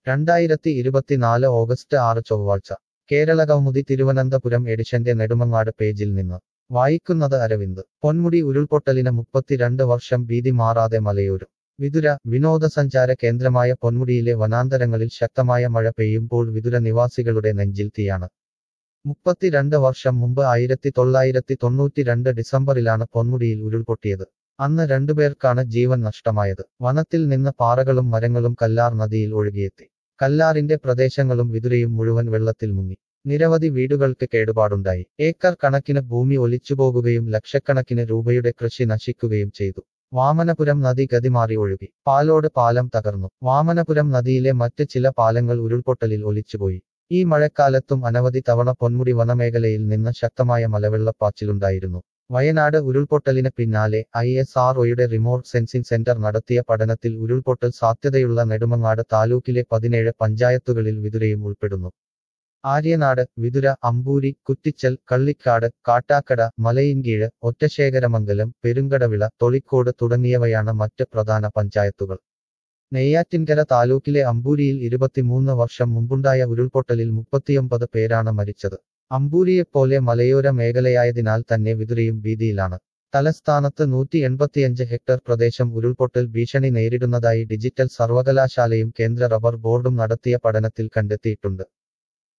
രണ്ടായിരത്തി ഇരുപത്തിനാല് ഓഗസ്റ്റ് ആറ് ചൊവ്വാഴ്ച കേരള കൗമുദി തിരുവനന്തപുരം എഡിഷന്റെ നെടുമങ്ങാട് പേജിൽ നിന്ന് വായിക്കുന്നത് അരവിന്ദ് പൊന്മുടി ഉരുൾപൊട്ടലിന് മുപ്പത്തിരണ്ട് വർഷം ഭീതി മാറാതെ മലയോരം വിതുര വിനോദസഞ്ചാര കേന്ദ്രമായ പൊന്മുടിയിലെ വനാന്തരങ്ങളിൽ ശക്തമായ മഴ പെയ്യുമ്പോൾ വിതുര നിവാസികളുടെ നെഞ്ചിൽ തീയാണ് മുപ്പത്തിരണ്ട് വർഷം മുമ്പ് ആയിരത്തി തൊള്ളായിരത്തി തൊണ്ണൂറ്റിരണ്ട് ഡിസംബറിലാണ് പൊന്മുടിയിൽ ഉരുൾപൊട്ടിയത് അന്ന് രണ്ടുപേർക്കാണ് ജീവൻ നഷ്ടമായത് വനത്തിൽ നിന്ന് പാറകളും മരങ്ങളും കല്ലാർ നദിയിൽ ഒഴുകിയെത്തി കല്ലാറിന്റെ പ്രദേശങ്ങളും വിതുരയും മുഴുവൻ വെള്ളത്തിൽ മുങ്ങി നിരവധി വീടുകൾക്ക് കേടുപാടുണ്ടായി ഏക്കർ കണക്കിന് ഭൂമി ഒലിച്ചുപോകുകയും ലക്ഷക്കണക്കിന് രൂപയുടെ കൃഷി നശിക്കുകയും ചെയ്തു വാമനപുരം നദി ഗതിമാറി ഒഴുകി പാലോട് പാലം തകർന്നു വാമനപുരം നദിയിലെ മറ്റ് ചില പാലങ്ങൾ ഉരുൾപൊട്ടലിൽ ഒലിച്ചുപോയി ഈ മഴക്കാലത്തും അനവധി തവണ പൊന്മുടി വനമേഖലയിൽ നിന്ന് ശക്തമായ മലവെള്ളപ്പാച്ചിലുണ്ടായിരുന്നു വയനാട് ഉരുൾപൊട്ടലിന് പിന്നാലെ ഐ എസ് ആർ ഒയുടെ റിമോട്ട് സെൻസിംഗ് സെന്റർ നടത്തിയ പഠനത്തിൽ ഉരുൾപൊട്ടൽ സാധ്യതയുള്ള നെടുമങ്ങാട് താലൂക്കിലെ പതിനേഴ് പഞ്ചായത്തുകളിൽ വിതുരയും ഉൾപ്പെടുന്നു ആര്യനാട് വിതുര അമ്പൂരി കുറ്റിച്ചൽ കള്ളിക്കാട് കാട്ടാക്കട മലയിൻകീഴ് ഒറ്റശേഖരമംഗലം പെരുങ്കടവിള തൊളിക്കോട് തുടങ്ങിയവയാണ് മറ്റ് പ്രധാന പഞ്ചായത്തുകൾ നെയ്യാറ്റിൻകര താലൂക്കിലെ അമ്പൂരിയിൽ ഇരുപത്തിമൂന്ന് വർഷം മുമ്പുണ്ടായ ഉരുൾപൊട്ടലിൽ മുപ്പത്തിയൊമ്പത് പേരാണ് മരിച്ചത് അമ്പൂരിയെപ്പോലെ മലയോര മേഖലയായതിനാൽ തന്നെ വിതുരയും ഭീതിയിലാണ് തലസ്ഥാനത്ത് നൂറ്റി എൺപത്തിയഞ്ച് ഹെക്ടർ പ്രദേശം ഉരുൾപൊട്ടൽ ഭീഷണി നേരിടുന്നതായി ഡിജിറ്റൽ സർവകലാശാലയും കേന്ദ്ര റബ്ബർ ബോർഡും നടത്തിയ പഠനത്തിൽ കണ്ടെത്തിയിട്ടുണ്ട്